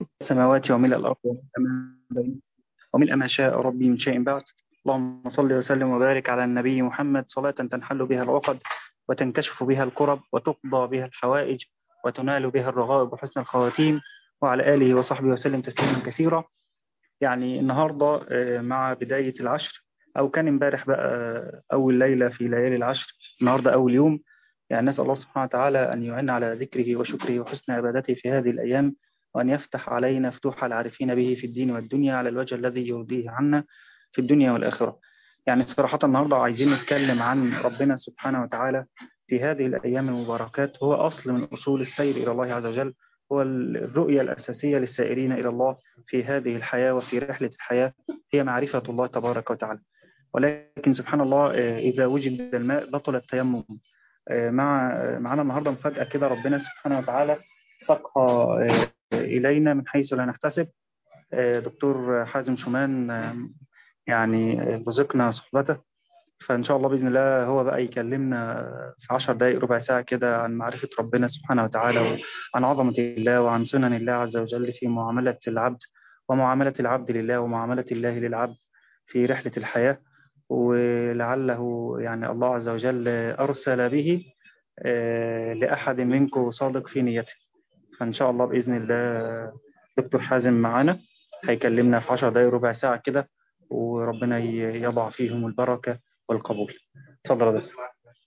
السماوات وملء الأرض وملء ما شاء ربي من شيء بعد اللهم صل وسلم وبارك على النبي محمد صلاة تنحل بها العقد وتنكشف بها الكرب وتقضى بها الحوائج وتنال بها الرغائب وحسن الخواتيم وعلى آله وصحبه وسلم تسليما كثيرا يعني النهاردة مع بداية العشر أو كان امبارح بقى أول ليلة في ليالي العشر النهاردة أول يوم يعني نسأل الله سبحانه وتعالى أن يعن على ذكره وشكره وحسن عبادته في هذه الأيام وأن يفتح علينا فتوح العارفين به في الدين والدنيا على الوجه الذي يرضيه عنا في الدنيا والآخرة يعني صراحة النهاردة عايزين نتكلم عن ربنا سبحانه وتعالى في هذه الأيام المباركات هو أصل من أصول السير إلى الله عز وجل هو الرؤية الأساسية للسائرين إلى الله في هذه الحياة وفي رحلة الحياة هي معرفة الله تبارك وتعالى ولكن سبحان الله إذا وجد الماء بطل التيمم مع معنا النهاردة مفاجأة كده ربنا سبحانه وتعالى ساقها إلينا من حيث لا نحتسب دكتور حازم شومان يعني رزقنا صحبته فإن شاء الله بإذن الله هو بقى يكلمنا في عشر دقائق ربع ساعة كده عن معرفة ربنا سبحانه وتعالى وعن عظمة الله وعن سنن الله عز وجل في معاملة العبد ومعاملة العبد لله ومعاملة الله للعبد في رحلة الحياة ولعله يعني الله عز وجل أرسل به لأحد منكم صادق في نيته فإن شاء الله بإذن الله دكتور حازم معانا هيكلمنا في عشر دقائق ربع ساعة كده وربنا يضع فيهم البركة والقبول تفضل يا دكتور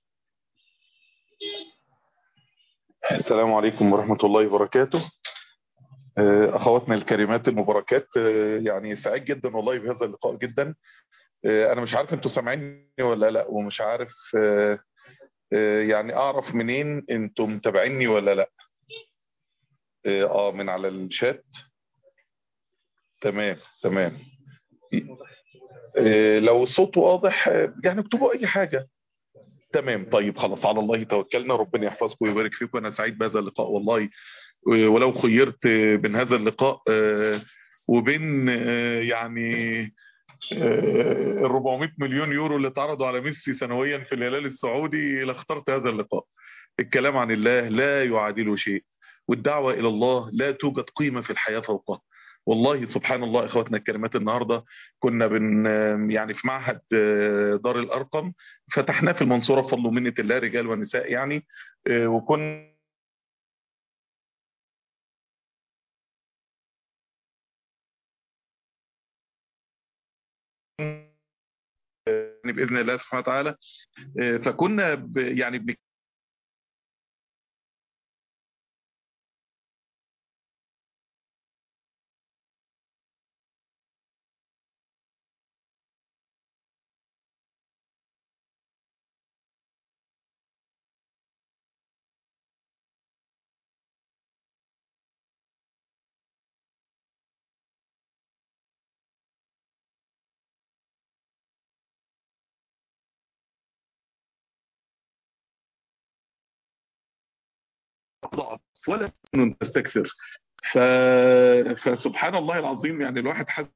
السلام عليكم ورحمة الله وبركاته أخواتنا الكريمات المباركات يعني سعيد جدا والله بهذا اللقاء جدا أنا مش عارف أنتوا سامعيني ولا لا ومش عارف يعني أعرف منين أنتوا متابعيني ولا لا آه من على الشات تمام تمام لو الصوت واضح يعني اكتبوا اي حاجة تمام طيب خلاص على الله توكلنا ربنا يحفظكم ويبارك فيكم انا سعيد بهذا اللقاء والله ولو خيرت بين هذا اللقاء وبين يعني ال 400 مليون يورو اللي اتعرضوا على ميسي سنويا في الهلال السعودي لاخترت هذا اللقاء الكلام عن الله لا يعادله شيء والدعوة إلى الله لا توجد قيمة في الحياة فوقه والله سبحان الله اخواتنا الكريمات النهارده كنا بن يعني في معهد دار الارقم فتحناه في المنصوره بفضل ومنه الله رجال ونساء يعني وكنا باذن الله سبحانه وتعالى فكنا يعني بن ضعف ولا ان تستكثر ف... فسبحان الله العظيم يعني الواحد حس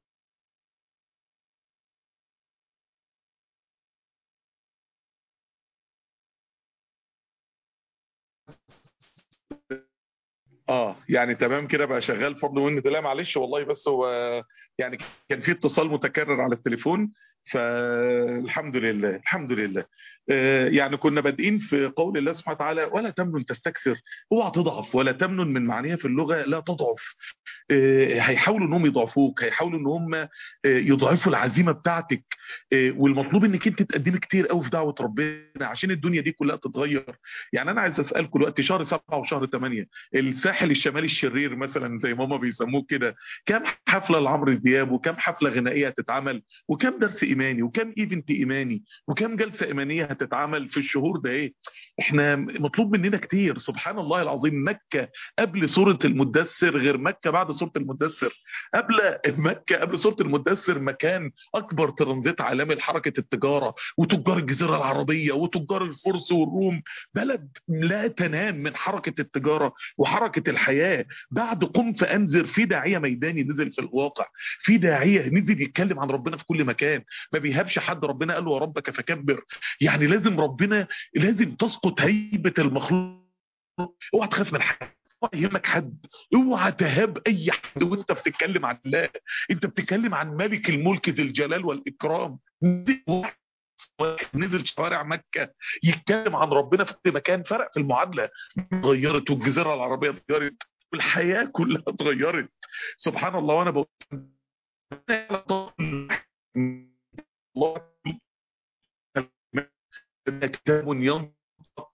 اه يعني تمام كده بقى شغال فضل ومنة الله معلش والله بس هو يعني كان في اتصال متكرر على التليفون فالحمد لله الحمد لله يعني كنا بادئين في قول الله سبحانه وتعالى ولا تمنن تستكثر اوعى تضعف ولا تمنن من معنيها في اللغه لا تضعف هيحاولوا انهم يضعفوك هيحاولوا ان هم يضعفوا العزيمه بتاعتك والمطلوب انك انت تقدمي كتير قوي في دعوه ربنا عشان الدنيا دي كلها تتغير يعني انا عايز اسالكم دلوقتي شهر سبعة وشهر ثمانية الساحل الشمالي الشرير مثلا زي ما هم بيسموه كده كم حفله لعمرو دياب وكم حفله غنائيه هتتعمل وكم درس ايماني وكم ايفنت ايماني وكم جلسه ايمانيه هتتعمل في الشهور ده ايه احنا مطلوب مننا كتير سبحان الله العظيم مكه قبل سوره المدثر غير مكه بعد سوره المدثر قبل مكه قبل سوره المدثر مكان اكبر ترانزيت عالمي لحركه التجاره وتجار الجزيره العربيه وتجار الفرس والروم بلد لا تنام من حركه التجاره وحركه الحياه بعد قم فانذر في داعيه ميداني نزل في الواقع في داعيه نزل يتكلم عن ربنا في كل مكان ما بيهابش حد ربنا قال له وربك فكبر يعني لازم ربنا لازم تسقط هيبه المخلوق اوعى تخاف من حاجه اوعى يهمك حد اوعى تهاب اي حد وانت بتتكلم عن الله انت بتتكلم عن ملك الملك ذي الجلال والاكرام نزل شوارع مكة يتكلم عن ربنا في كل مكان فرق في المعادلة اتغيرت والجزيرة العربية اتغيرت والحياة كلها اتغيرت سبحان الله وانا بقول الله كتاب ينطق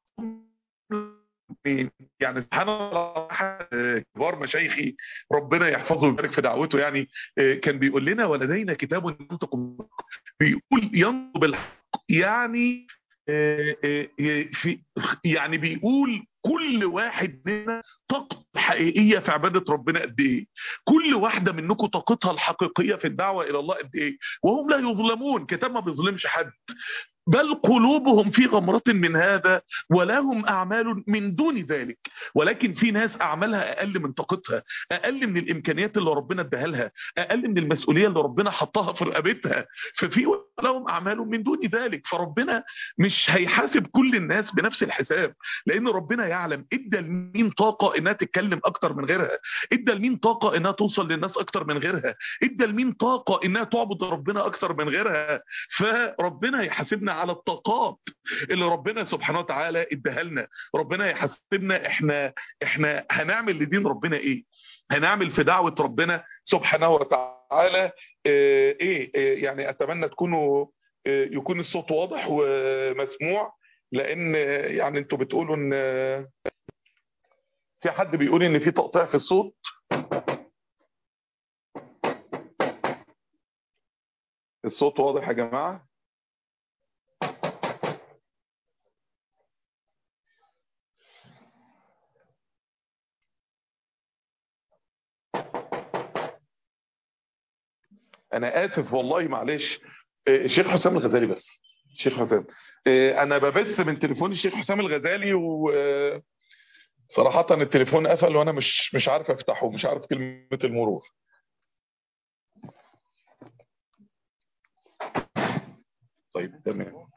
يعني سبحان الله كبار مشايخي ربنا يحفظه ويبارك في دعوته يعني كان بيقول لنا ولدينا كتاب ينطق بيقول ينطق بالحق يعني في يعني بيقول كل واحد منا طاقته الحقيقيه في عباده ربنا قد ايه كل واحده منكم طاقتها الحقيقيه في الدعوه الى الله قد ايه وهم لا يظلمون كتاب ما بيظلمش حد بل قلوبهم في غمرة من هذا ولهم أعمال من دون ذلك ولكن في ناس أعمالها أقل من طاقتها أقل من الإمكانيات اللي ربنا اداها لها أقل من المسؤولية اللي ربنا حطها في رقبتها ففي لهم أعمال من دون ذلك فربنا مش هيحاسب كل الناس بنفس الحساب لأن ربنا يعلم ادى لمين طاقة إنها تتكلم أكتر من غيرها ادى لمين طاقة إنها توصل للناس أكتر من غيرها ادى لمين طاقة إنها تعبد ربنا أكتر من غيرها فربنا هيحاسبنا على الطاقات اللي ربنا سبحانه وتعالى اداها لنا ربنا يحاسبنا احنا احنا هنعمل لدين ربنا ايه هنعمل في دعوة ربنا سبحانه وتعالى اه ايه, ايه يعني اتمنى تكونوا اه يكون الصوت واضح ومسموع لان يعني انتوا بتقولوا ان في حد بيقول ان في تقطيع في الصوت الصوت واضح يا جماعه انا اسف والله معلش الشيخ حسام الغزالي بس الشيخ حسام انا ببث من تليفون الشيخ حسام الغزالي و صراحة التليفون قفل وانا مش مش عارف افتحه مش عارف كلمة المرور طيب تمام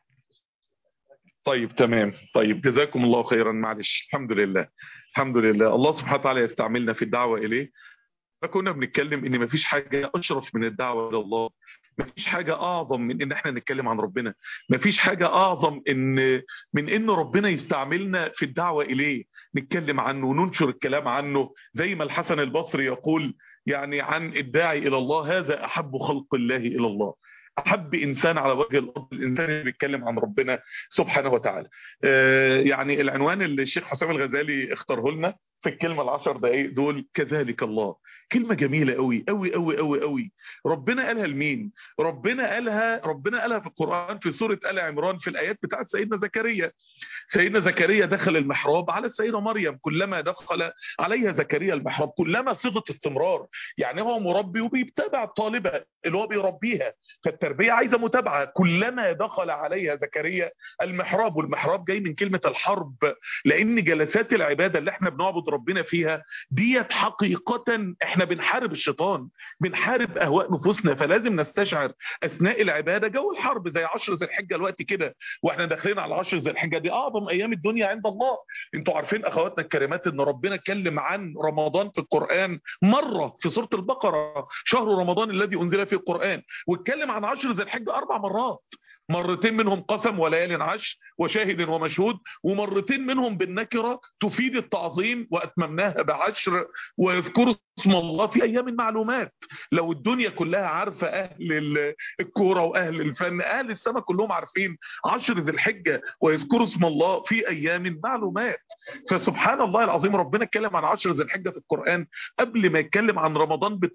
طيب تمام طيب جزاكم الله خيرا معلش الحمد لله الحمد لله الله سبحانه وتعالى يستعملنا في الدعوة إليه فكنا بنتكلم ان مفيش حاجة اشرف من الدعوة الى الله مفيش حاجة اعظم من ان احنا نتكلم عن ربنا مفيش حاجة اعظم ان من ان ربنا يستعملنا في الدعوة اليه نتكلم عنه وننشر الكلام عنه زي ما الحسن البصري يقول يعني عن الداعي الى الله هذا احب خلق الله الى الله احب انسان على وجه الارض الانسان اللي بيتكلم عن ربنا سبحانه وتعالى آه يعني العنوان اللي الشيخ حسام الغزالي اختاره لنا في الكلمه العشر دقائق دول كذلك الله كلمه جميله قوي قوي قوي قوي قوي ربنا قالها لمين ربنا قالها ربنا قالها في القران في سوره ال عمران في الايات بتاعت سيدنا زكريا سيدنا زكريا دخل المحراب على السيده مريم كلما دخل عليها زكريا المحراب كلما صيغه استمرار يعني هو مربي وبيتابع الطالبه اللي هو بيربيها فالتربيه عايزه متابعه كلما دخل عليها زكريا المحراب والمحراب جاي من كلمه الحرب لان جلسات العباده اللي احنا بنعبد ربنا فيها ديت حقيقه احنا بنحارب الشيطان بنحارب اهواء نفوسنا فلازم نستشعر اثناء العباده جو الحرب زي 10 ذي الحجه الوقت كده واحنا داخلين على 10 ذي الحجه دي اعظم ايام الدنيا عند الله انتوا عارفين اخواتنا الكريمات ان ربنا اتكلم عن رمضان في القران مره في سوره البقره شهر رمضان الذي انزل فيه القران واتكلم عن 10 ذي الحجه اربع مرات مرتين منهم قسم وليال عشر وشاهد ومشهود ومرتين منهم بالنكرة تفيد التعظيم وأتممناها بعشر ويذكروا اسم الله في أيام معلومات لو الدنيا كلها عارفة أهل الكورة وأهل الفن أهل السماء كلهم عارفين عشر ذي الحجة ويذكروا اسم الله في أيام معلومات فسبحان الله العظيم ربنا اتكلم عن عشر ذي الحجة في القرآن قبل ما يتكلم عن رمضان ب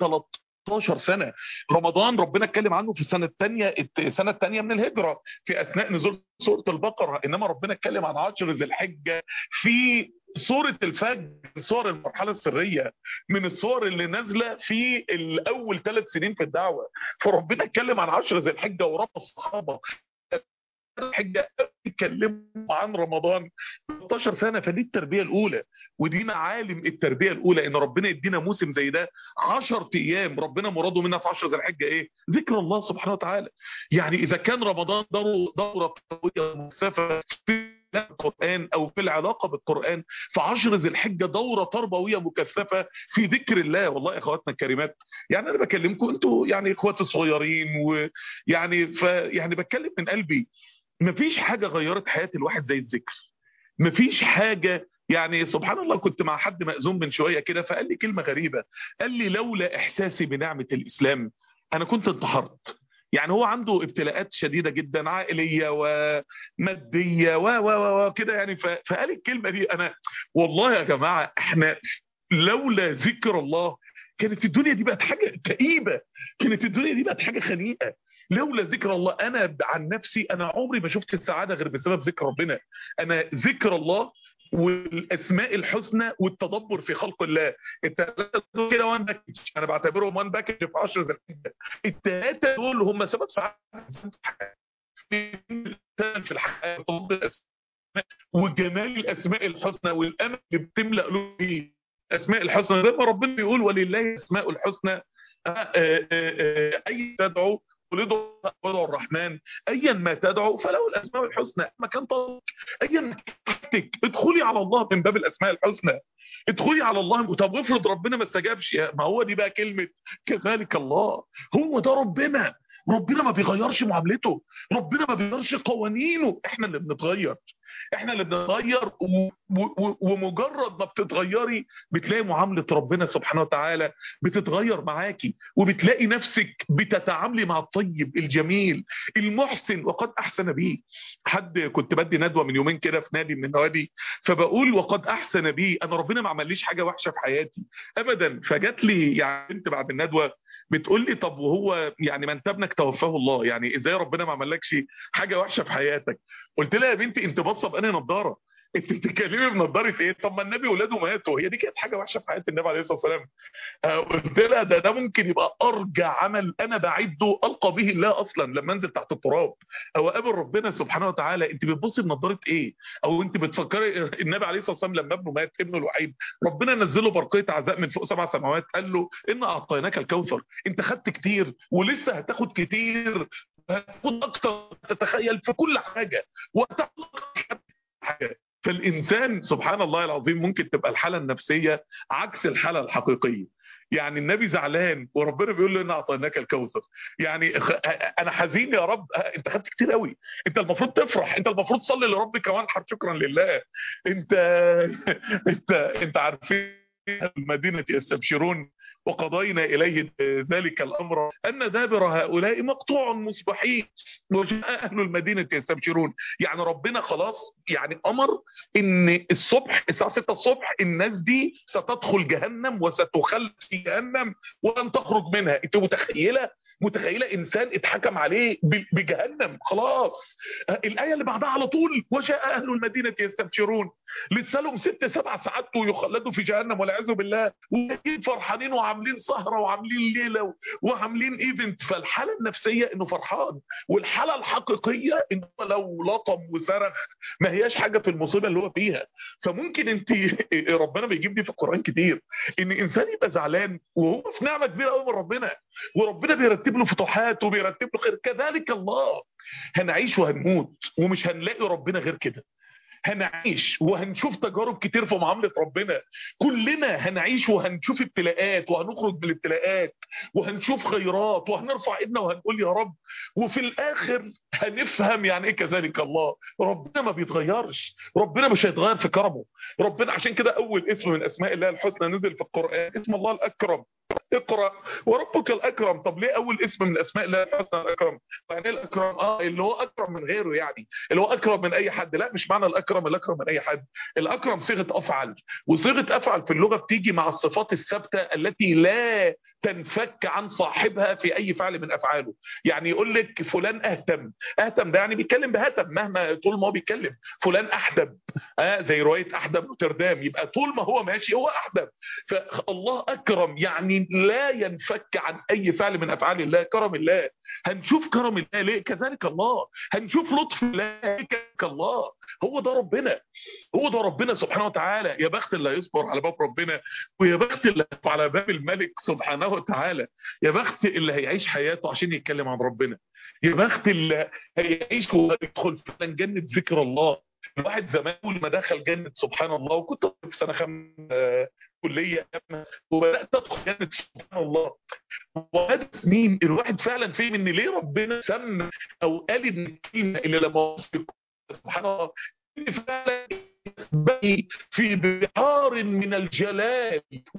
13 سنة رمضان ربنا اتكلم عنه في السنة الثانية السنة الثانية من الهجرة في أثناء نزول سورة البقرة إنما ربنا اتكلم عن عشر ذي الحجة في سورة الفجر صور المرحلة السرية من الصور اللي نازلة في الأول ثلاث سنين في الدعوة فربنا اتكلم عن عشر ذي الحجة ورب الصحابة الحجه اتكلموا عن رمضان 13 سنه فدي التربيه الاولى ودي معالم التربيه الاولى ان ربنا يدينا موسم زي ده 10 ايام ربنا مراده منا في 10 ذي الحجه ايه؟ ذكر الله سبحانه وتعالى يعني اذا كان رمضان دوره دوره قويه مكثفه في القرآن أو في العلاقة بالقرآن في عشر ذي الحجة دورة تربوية مكثفة في ذكر الله والله يا اخواتنا الكريمات يعني أنا بكلمكم أنتوا يعني إخواتي صغيرين ويعني ف يعني بتكلم من قلبي مفيش حاجة غيرت حياة الواحد زي الذكر مفيش حاجة يعني سبحان الله كنت مع حد مأذون من شوية كده فقال لي كلمة غريبة قال لي لولا إحساسي بنعمة الإسلام أنا كنت انتحرت يعني هو عنده ابتلاءات شديدة جدا عائلية ومادية و و و كده يعني فقال الكلمة دي أنا والله يا جماعة احنا لولا ذكر الله كانت الدنيا دي بقت حاجة كئيبة كانت الدنيا دي بقت حاجة خنيقة لولا ذكر الله انا عن نفسي انا عمري ما شفت السعاده غير بسبب ذكر ربنا انا ذكر الله والاسماء الحسنى والتدبر في خلق الله الثلاثه دول كده وان باكج انا بعتبرهم وان باكج في 10 ذي الحجه الثلاثه دول هم سبب سعاده في الحياه وجمال الاسماء الحسنى والامل اللي بتملا قلوبه الاسماء الحسنى زي ما ربنا بيقول ولله الاسماء الحسنى اي تدعو ولدوا ادعوا الرحمن ايا ما تدعو فله الاسماء الحسنى مكان طلق ايا ما تحتك ادخلي على الله من باب الاسماء الحسنى ادخلي على الله طب افرض ربنا ما استجابش ما هو دي بقى كلمه كذلك الله هو ده ربنا ربنا ما بيغيرش معاملته ربنا ما بيغيرش قوانينه احنا اللي بنتغير احنا اللي بنتغير و... و... ومجرد ما بتتغيري بتلاقي معاملة ربنا سبحانه وتعالى بتتغير معاكي وبتلاقي نفسك بتتعاملي مع الطيب الجميل المحسن وقد احسن به حد كنت بدي ندوة من يومين كده في نادي من النوادي فبقول وقد احسن بي انا ربنا ما عمليش حاجة وحشة في حياتي ابدا فجات لي يعني انت بعد الندوة بتقول لي طب وهو يعني ما انت ابنك توفاه الله يعني ازاي ربنا ما عملكش حاجه وحشه في حياتك قلت لها يا بنتي انت باصه بانهي نضاره انت بتتكلمي بنضاره ايه طب ما النبي ولاده ماتوا هي دي كانت حاجه وحشه في حياه النبي عليه الصلاه والسلام قلت لها ده ده ممكن يبقى ارجع عمل انا بعده القى به الله اصلا لما انزل تحت التراب او اقابل ربنا سبحانه وتعالى انت بتبصي بنضاره ايه او انت بتفكري النبي عليه الصلاه والسلام لما ابنه مات ابنه الوحيد ربنا نزله برقيه عذاب من فوق سبع سماوات قال له ان اعطيناك الكوثر انت خدت كتير ولسه هتاخد كتير هتاخد اكتر تتخيل في كل حاجه وهتاخد حاجه فالإنسان سبحان الله العظيم ممكن تبقى الحالة النفسية عكس الحالة الحقيقية يعني النبي زعلان وربنا بيقول له ان اعطيناك الكوثر يعني انا حزين يا رب انت خدت كتير قوي انت المفروض تفرح انت المفروض تصلي لربك وانحر شكرا لله انت انت انت عارفين المدينة يستبشرون وقضينا إليه ذلك الأمر أن دابر هؤلاء مقطوع مصبحين وجاء أهل المدينة يستبشرون يعني ربنا خلاص يعني أمر إن الصبح الساعة 6 الصبح الناس دي ستدخل جهنم وستخلد في جهنم ولن تخرج منها أنت متخيلة متخيلة إنسان اتحكم عليه بجهنم خلاص الآية اللي بعدها على طول وجاء أهل المدينة يستبشرون لسه لهم ست سبع ساعات ويخلدوا في جهنم والعياذ بالله وقاعدين فرحانين وعاملين سهرة وعاملين ليلة وعاملين ايفنت فالحالة النفسية انه فرحان والحالة الحقيقية انه لو لطم وصرخ ما هياش حاجة في المصيبة اللي هو فيها فممكن انت ربنا بيجيب دي في القرآن كتير ان انسان يبقى زعلان وهو في نعمة كبيرة قوي من ربنا وربنا بيرتب له فتوحات وبيرتب له خير كذلك الله هنعيش وهنموت ومش هنلاقي ربنا غير كده هنعيش وهنشوف تجارب كتير في معاملة ربنا كلنا هنعيش وهنشوف ابتلاءات وهنخرج بالابتلاءات وهنشوف خيرات وهنرفع ايدنا وهنقول يا رب وفي الاخر هنفهم يعني ايه كذلك الله ربنا ما بيتغيرش ربنا مش هيتغير في كرمه ربنا عشان كده اول اسم من اسماء الله الحسنى نزل في القرآن اسم الله الاكرم اقرا وربك الاكرم طب ليه اول اسم من اسماء الله الحسنى الاكرم يعني الاكرم اه اللي هو اكرم من غيره يعني اللي هو اكرم من اي حد لا مش معنى الاكرم الاكرم من اي حد الاكرم صيغه افعل وصيغه افعل في اللغه بتيجي مع الصفات الثابته التي لا تنفك عن صاحبها في اي فعل من افعاله يعني يقول لك فلان اهتم اهتم ده يعني بيتكلم بهتم مهما طول ما هو بيتكلم فلان احدب آه زي روايه احدب نوتردام يبقى طول ما هو ماشي هو احدب فالله اكرم يعني لا ينفك عن اي فعل من افعال الله كرم الله هنشوف كرم الله ليه كذلك الله هنشوف لطف الله كذلك الله هو ده ربنا هو ده ربنا سبحانه وتعالى يا بخت اللي هيصبر على باب ربنا ويا بخت اللي على باب الملك سبحانه وتعالى يا بخت اللي هيعيش حياته عشان يتكلم عن ربنا يا بخت اللي هيعيش ويدخل فعلا جنة ذكر الله الواحد زمان اول ما دخل جنه سبحان الله وكنت في سنه خمسه كليه وبدات ادخل جنه سبحان الله وهذا سنين الواحد فعلا فهم ان ليه ربنا سمى او قال ان الكلمه اللي لما وصف سبحان الله ان فعلا تسبحي في بحار من الجلال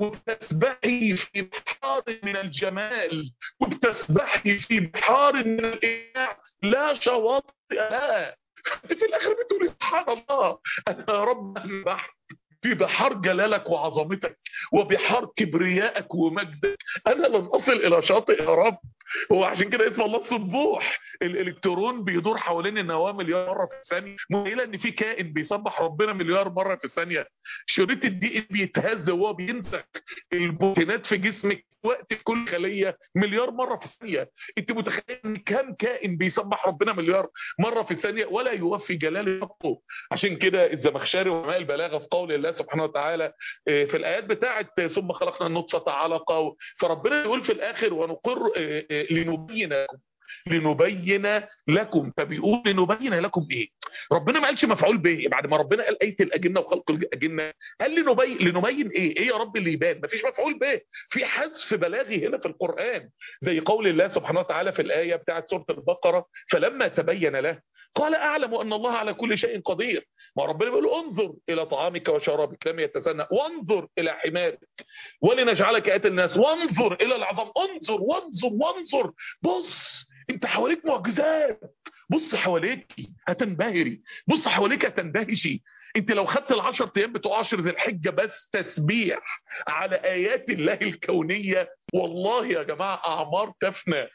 وتسبحي في بحار من الجمال وتسبحي في بحار من الإبداع لا شواطئ لها انت في الاخر بتقولي سبحان الله انا يا رب البحر في بحار جلالك وعظمتك وبحار كبريائك ومجدك انا لن اصل الى شاطئ يا رب هو عشان كده اسم الله السبوح الالكترون بيدور حوالين النواه مليار مره في الثانيه متخيله ان في كائن بيسبح ربنا مليار مره في الثانيه شريط الدي ان بيتهز وهو بينسخ البروتينات في جسمك وقت في كل خليه مليار مره في الثانيه انت متخيل ان كام كائن بيسبح ربنا مليار مره في الثانيه ولا يوفي جلال حقه عشان كده الزمخشري وعلماء البلاغه في قول الله سبحانه وتعالى في الايات بتاعه ثم خلقنا النطفه علقه فربنا يقول في الاخر ونقر لنبين لكم لنبين لكم فبيقول لنبين لكم ايه ربنا ما قالش مفعول به بعد ما ربنا قال ايه الاجنه وخلق الاجنه قال لنبين لنبين ايه ايه يا رب اللي يبان مفيش مفعول به في حذف بلاغي هنا في القران زي قول الله سبحانه وتعالى في الايه بتاعه سوره البقره فلما تبين له قال اعلم ان الله على كل شيء قدير ما ربنا بيقول انظر الى طعامك وشرابك لم يتسنى وانظر الى حمارك ولنجعلك اتى الناس وانظر الى العظام انظر وانظر وانظر بص انت حواليك معجزات بص حواليك هتنبهري بص حواليك هتندهشي انت لو خدت العشر ايام بتوع عشر ذي الحجه بس تسبيح على ايات الله الكونيه والله يا جماعه اعمار تفنى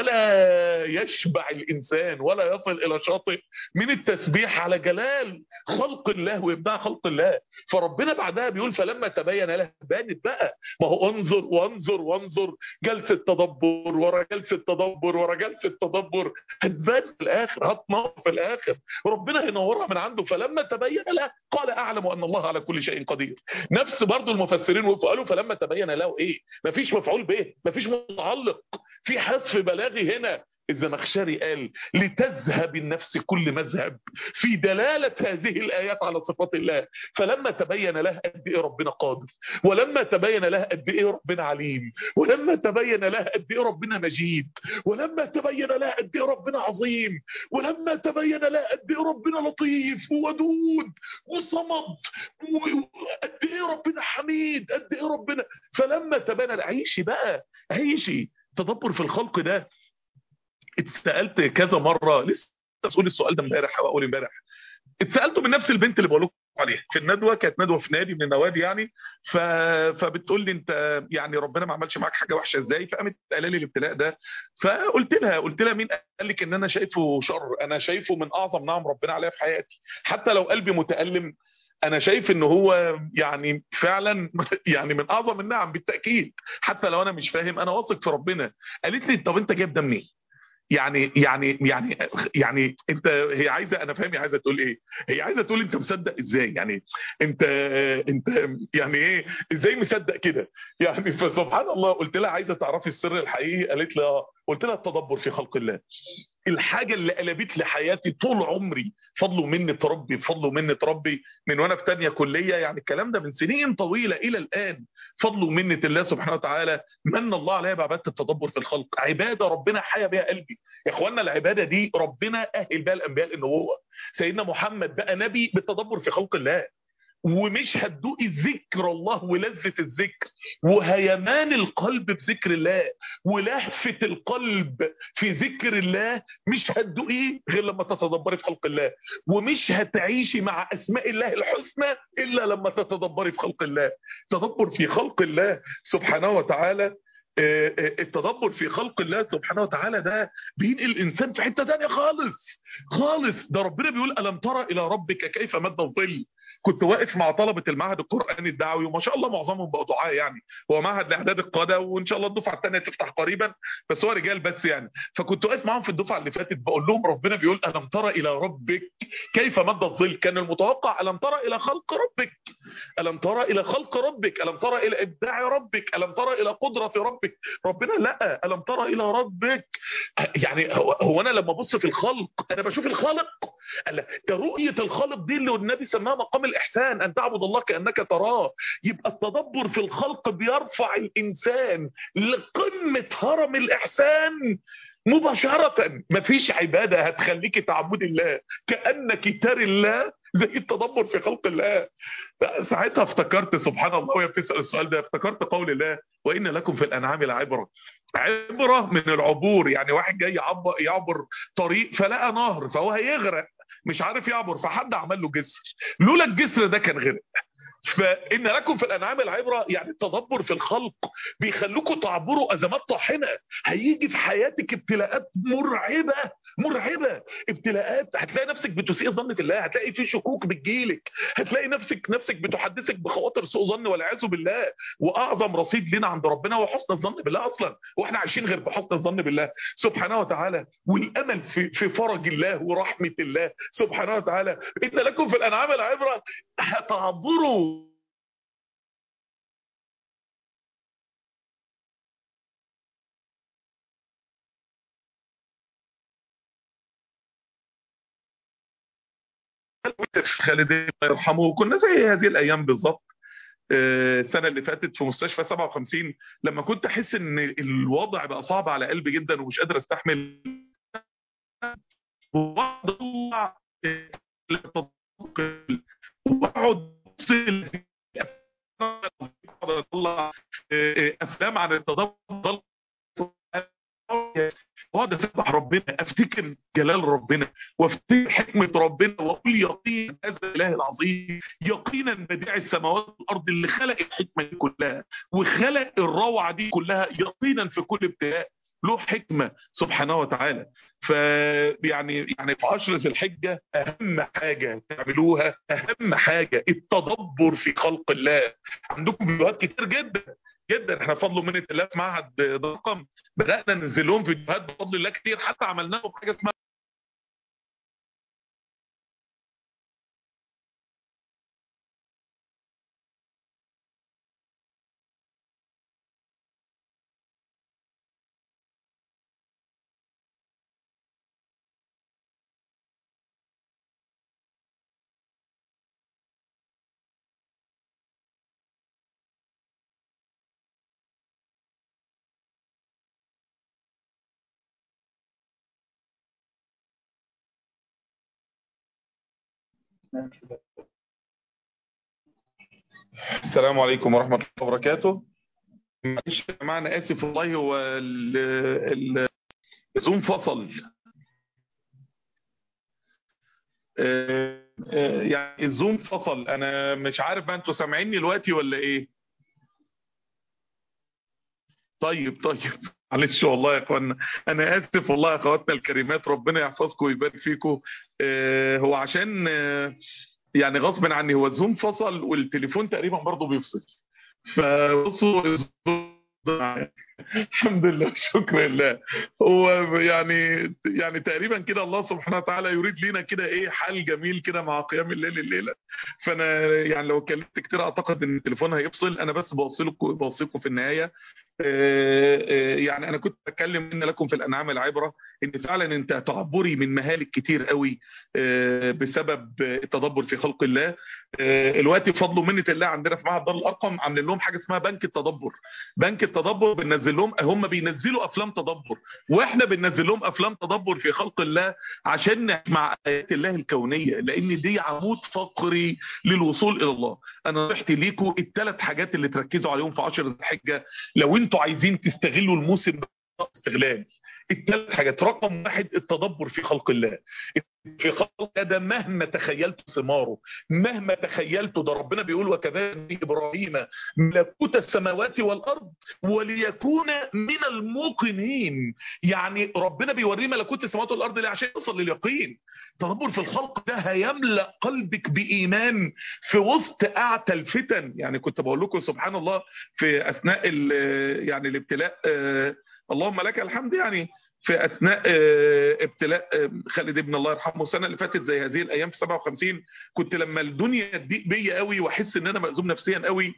ولا يشبع الانسان ولا يصل الى شاطئ من التسبيح على جلال خلق الله وابداع خلق الله فربنا بعدها بيقول فلما تبين له بانت بقى ما هو انظر وانظر وانظر جلسه تدبر ورا جلسه تدبر ورا جلسه تدبر هتبان في الاخر هتنور في الاخر ربنا هينورها من عنده فلما تبين له قال اعلم ان الله على كل شيء قدير نفس برضو المفسرين وقالوا فلما تبين له ايه مفيش مفعول به مفيش متعلق في حذف بلاغي هنا الزمخشري قال لتذهب النفس كل مذهب في دلالة هذه الآيات على صفات الله فلما تبين له قد إيه ربنا قادر ولما تبين له قد إيه ربنا عليم ولما تبين له قد إيه ربنا مجيد ولما تبين له قد إيه ربنا عظيم ولما تبين له قد إيه ربنا لطيف وودود وصمد قد إيه ربنا حميد قد إيه ربنا فلما تبين عيشي بقى عيشي تدبر في الخلق ده اتسالت كذا مره لسه اسال السؤال ده امبارح او اول امبارح اتسالته من نفس البنت اللي بقول لكم عليها في الندوه كانت ندوه في نادي من النوادي يعني ف... فبتقول لي انت يعني ربنا ما عملش معاك حاجه وحشه ازاي فقامت قال لي الابتلاء ده فقلت لها قلت لها مين قال لك ان انا شايفه شر انا شايفه من اعظم نعم ربنا عليا في حياتي حتى لو قلبي متالم انا شايف ان هو يعني فعلا يعني من اعظم النعم بالتاكيد حتى لو انا مش فاهم انا واثق في ربنا قالت لي طب انت جايب ده منين يعني يعني يعني يعني انت هي عايزه انا فاهم هي عايزه تقول ايه هي عايزه تقول انت مصدق ازاي يعني انت انت يعني ايه ازاي مصدق كده يعني فسبحان الله قلت لها عايزه تعرفي السر الحقيقي قالت لي اه قلت لها التدبر في خلق الله الحاجه اللي قلبت لي حياتي طول عمري فضل ومنه ربي بفضل ومنه ربي من وانا في ثانيه كليه يعني الكلام ده من سنين طويله الى الان فضل ومنه الله سبحانه وتعالى من الله عليا بعباده التدبر في الخلق عباده ربنا حيا بها قلبي يا اخوانا العباده دي ربنا اهل بها الانبياء النبوه سيدنا محمد بقى نبي بالتدبر في خلق الله ومش هتدوقي ذكر الله ولذة الذكر وهيمان القلب بذكر الله ولهفة القلب في ذكر الله مش هتدوقيه غير لما تتدبري في خلق الله ومش هتعيشي مع أسماء الله الحسنى إلا لما تتدبري في خلق الله تدبر في خلق الله سبحانه وتعالى التدبر في خلق الله سبحانه وتعالى ده بينقل الانسان في حته ثانيه خالص خالص ده ربنا بيقول الم ترى الى ربك كيف مد الظل كنت واقف مع طلبه المعهد القراني الدعوي وما شاء الله معظمهم بقوا دعاه يعني هو معهد لاعداد القاده وان شاء الله الدفعه الثانيه تفتح قريبا بس هو رجال بس يعني فكنت واقف معاهم في الدفعه اللي فاتت بقول لهم ربنا بيقول الم ترى الى ربك كيف مد الظل كان المتوقع الم ترى الى خلق ربك الم ترى الى خلق ربك الم ترى الى ابداع ربك الم ترى الى قدره ربك ربنا لا الم ترى الى ربك يعني هو, هو انا لما ابص في الخلق انا بشوف الخالق ده رؤيه الخالق دي اللي النبي سماها مقام الاحسان ان تعبد الله كانك تراه يبقى التدبر في الخلق بيرفع الانسان لقمه هرم الاحسان مباشرة مفيش عبادة هتخليك تعبد الله كأنك تري الله زي التدبر في خلق الله ساعتها افتكرت سبحان الله وهي بتسأل السؤال ده افتكرت قول الله وإن لكم في الأنعام لعبرة عبرة من العبور يعني واحد جاي يعبر, يعبر طريق فلقى نهر فهو هيغرق مش عارف يعبر فحد عمل له جسر لولا الجسر ده كان غرق فإن لكم في الأنعام العبرة يعني التدبر في الخلق بيخلوكم تعبروا أزمات طاحنة هيجي في حياتك ابتلاءات مرعبة مرعبة ابتلاءات هتلاقي نفسك بتسيء ظن في الله هتلاقي في شكوك بتجيلك هتلاقي نفسك نفسك بتحدثك بخواطر سوء ظن والعياذ بالله وأعظم رصيد لنا عند ربنا هو حسن الظن بالله أصلا وإحنا عايشين غير بحسن الظن بالله سبحانه وتعالى والأمل في, في فرج الله ورحمة الله سبحانه وتعالى إن لكم في الأنعام العبرة هتعبروا خالد الله يرحمه كنا زي هذه الايام بالظبط السنه اللي فاتت في مستشفى 57 لما كنت احس ان الوضع بقى صعب على قلبي جدا ومش قادر استحمل واقعد اطلع افلام عن التدبر واقعد اسبح ربنا افتكر جلال ربنا وافتكر حكمه ربنا واقول يقين هذا الاله العظيم يقينا بديع السماوات والارض اللي خلق الحكمه دي كلها وخلق الروعه دي كلها يقينا في كل ابتلاء له حكمه سبحانه وتعالى فيعني يعني في عشر ذي الحجه اهم حاجه تعملوها اهم حاجه التدبر في خلق الله عندكم فيديوهات كتير جدا جدا احنا بفضل من الله في معهد رقم بدانا ننزل لهم فيديوهات بفضل الله كتير حتى عملنا لهم حاجه اسمها السلام عليكم ورحمة الله وبركاته معلش يا جماعة أنا آسف والله هو الزوم فصل يعني الزوم فصل أنا مش عارف بقى أنتوا سامعيني دلوقتي ولا إيه طيب طيب معلش والله يا اخوانا انا اسف والله يا اخواتنا الكريمات ربنا يحفظكم ويبارك فيكم آه هو عشان آه يعني غصب عني هو الزوم فصل والتليفون تقريبا برضه بيفصل فبصوا الحمد لله شكرا لله هو يعني يعني تقريبا كده الله سبحانه وتعالى يريد لنا كده ايه حال جميل كده مع قيام الليل الليله فانا يعني لو اتكلمت كتير اعتقد ان التليفون هيفصل انا بس بوصلكم بوصيكم في النهايه يعني انا كنت بتكلم ان لكم في الانعام العبره ان فعلا انت تعبري من مهالك كتير قوي بسبب التدبر في خلق الله الوقت بفضل ومنه الله عندنا في معهد دار الارقم عاملين لهم حاجه اسمها بنك التدبر بنك التدبر بننزل لهم هم بينزلوا افلام تدبر واحنا بننزل لهم افلام تدبر في خلق الله عشان نسمع ايات الله الكونيه لان دي عمود فقري للوصول الى الله انا رحت ليكم الثلاث حاجات اللي تركزوا عليهم في 10 ذي الحجه لو انتوا عايزين تستغلوا الموسم ده استغلال الثلاث حاجات رقم واحد التدبر في خلق الله في خلق ده مهما تخيلت ثماره مهما تخيلت ده ربنا بيقول وكذلك ابراهيم ملكوت السماوات والارض وليكون من الموقنين يعني ربنا بيوريه ملكوت السماوات والارض ليه عشان يوصل لليقين تدبر في الخلق ده هيملا قلبك بايمان في وسط اعتى الفتن يعني كنت بقول لكم سبحان الله في اثناء يعني الابتلاء اللهم لك الحمد يعني في اثناء ابتلاء خالد ابن الله يرحمه السنه اللي فاتت زي هذه الايام في 57 كنت لما الدنيا تضيق بيا قوي واحس ان انا مأزوم نفسيا قوي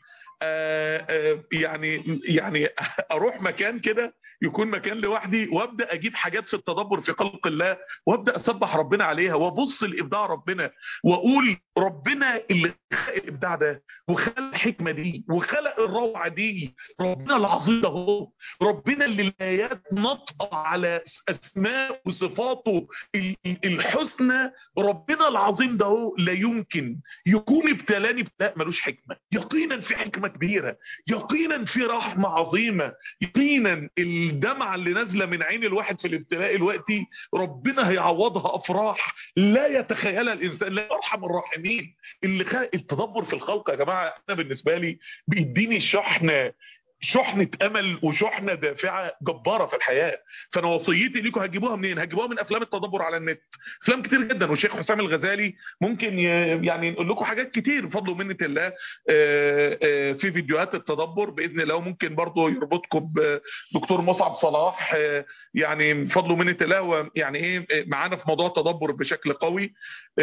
يعني يعني اروح مكان كده يكون مكان لوحدي وابدا اجيب حاجات في التدبر في خلق الله وابدا اسبح ربنا عليها وابص لابداع ربنا واقول ربنا اللي خلق الابداع ده وخلق الحكمه دي وخلق الروعه دي ربنا العظيم ده هو ربنا اللي الايات نطقه على اسماء وصفاته الحسنى ربنا العظيم ده هو لا يمكن يكون ابتلاني ابتلاء ملوش حكمه يقينا في حكمه كبيره يقينا في رحمه عظيمه يقينا الدمعه اللي نازله من عين الواحد في الابتلاء الوقتي ربنا هيعوضها افراح لا يتخيلها الانسان لا ارحم الراحمين اللي خلق التدبر في الخلق يا جماعه انا بالنسبه لي بيديني شحنه شحنة أمل وشحنة دافعة جبارة في الحياة فأنا وصيتي لكم هتجيبوها منين هتجيبوها من أفلام التدبر على النت أفلام كتير جدا والشيخ حسام الغزالي ممكن يعني نقول لكم حاجات كتير بفضل ومنة الله في فيديوهات التدبر بإذن الله وممكن برضه يربطكم بدكتور مصعب صلاح يعني بفضل ومنة الله يعني إيه معانا في موضوع التدبر بشكل قوي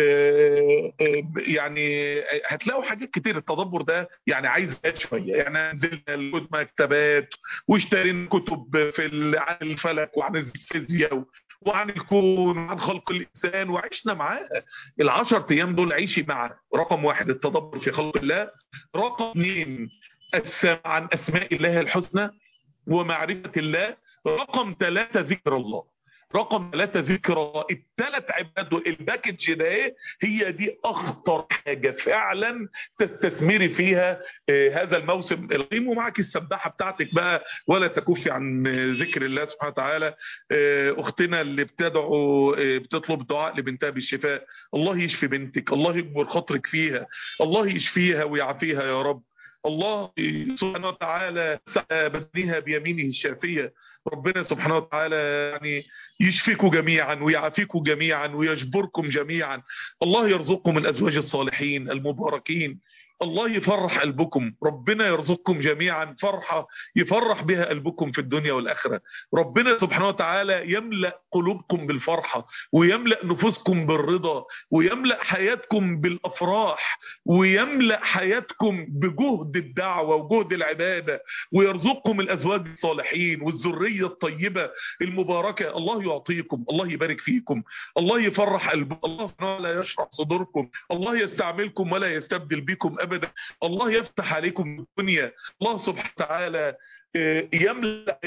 يعني هتلاقوا حاجات كتير التدبر ده يعني عايز شويه يعني نزلنا مكتبات واشترينا كتب في عن الفلك وعن الفيزياء وعن الكون وعن خلق الانسان وعشنا معاها العشر ايام دول عيشي مع رقم واحد التدبر في خلق الله رقم اثنين السمع عن اسماء الله الحسنى ومعرفه الله رقم ثلاثه ذكر الله رقم ثلاثة ذكرى الثلاث عباد الباكج ده ايه هي دي اخطر حاجة فعلا تستثمري فيها آه هذا الموسم القيم ومعك السباحة بتاعتك بقى ولا تكفي عن ذكر الله سبحانه وتعالى آه اختنا اللي بتدعو آه بتطلب دعاء لبنتها بالشفاء الله يشفي بنتك الله يكبر خاطرك فيها الله يشفيها ويعافيها يا رب الله سبحانه وتعالى سعى بدنها بيمينه الشافية ربنا سبحانه وتعالى يعني يشفيكم جميعا ويعافيكم جميعا ويجبركم جميعا الله يرزقكم الأزواج الصالحين المباركين الله يفرح قلبكم ربنا يرزقكم جميعا فرحة يفرح بها قلبكم في الدنيا والآخرة ربنا سبحانه وتعالى يملأ قلوبكم بالفرحة ويملأ نفوسكم بالرضا ويملأ حياتكم بالأفراح ويملأ حياتكم بجهد الدعوة وجهد العبادة ويرزقكم الأزواج الصالحين والذرية الطيبة المباركة الله يعطيكم الله يبارك فيكم الله يفرح قلبكم الله سبحانه وتعالى يشرح صدوركم الله يستعملكم ولا يستبدل بكم ابدا الله يفتح عليكم الدنيا الله سبحانه وتعالى يملا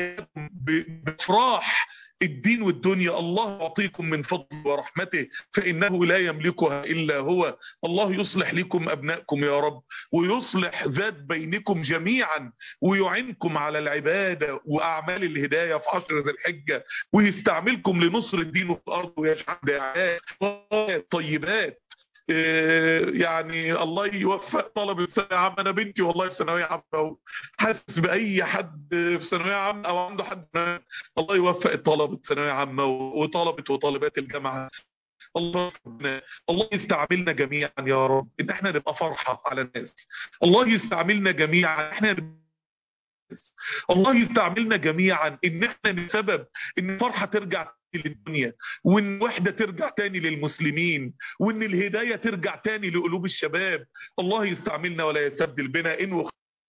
بافراح الدين والدنيا الله يعطيكم من فضله ورحمته فإنه لا يملكها إلا هو الله يصلح لكم أبنائكم يا رب ويصلح ذات بينكم جميعا ويعنكم على العبادة وأعمال الهداية في عشر ذي الحجة ويستعملكم لنصر الدين في الأرض ويجعل دعايات طيبات يعني الله يوفق طلبة ثانوية عامة أنا بنتي والله في ثانوية عامة حاسس بأي حد في ثانوية عامة أو عنده حد الله يوفق طلبة ثانوية عامة وطلبة وطالبات الجامعة الله الله يستعملنا جميعا يا رب ان احنا نبقى فرحة على الناس الله يستعملنا جميعا احنا نبقى الله يستعملنا جميعا ان احنا سبب ان الفرحة ترجع للدنيا وان الوحدة ترجع تاني للمسلمين وان الهداية ترجع تاني لقلوب الشباب الله يستعملنا ولا يستبدل بنا إن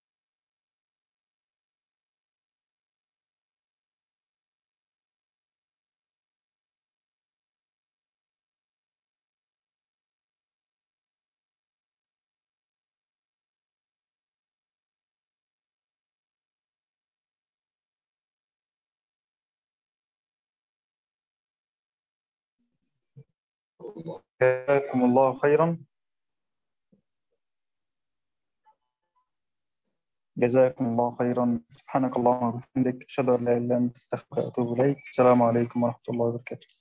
جزاكم الله خيرا جزاكم الله خيرا سبحانك اللهم وبحمدك اشهد ان لا اله الا انت استغفرك واتوب اليك السلام عليكم ورحمه الله وبركاته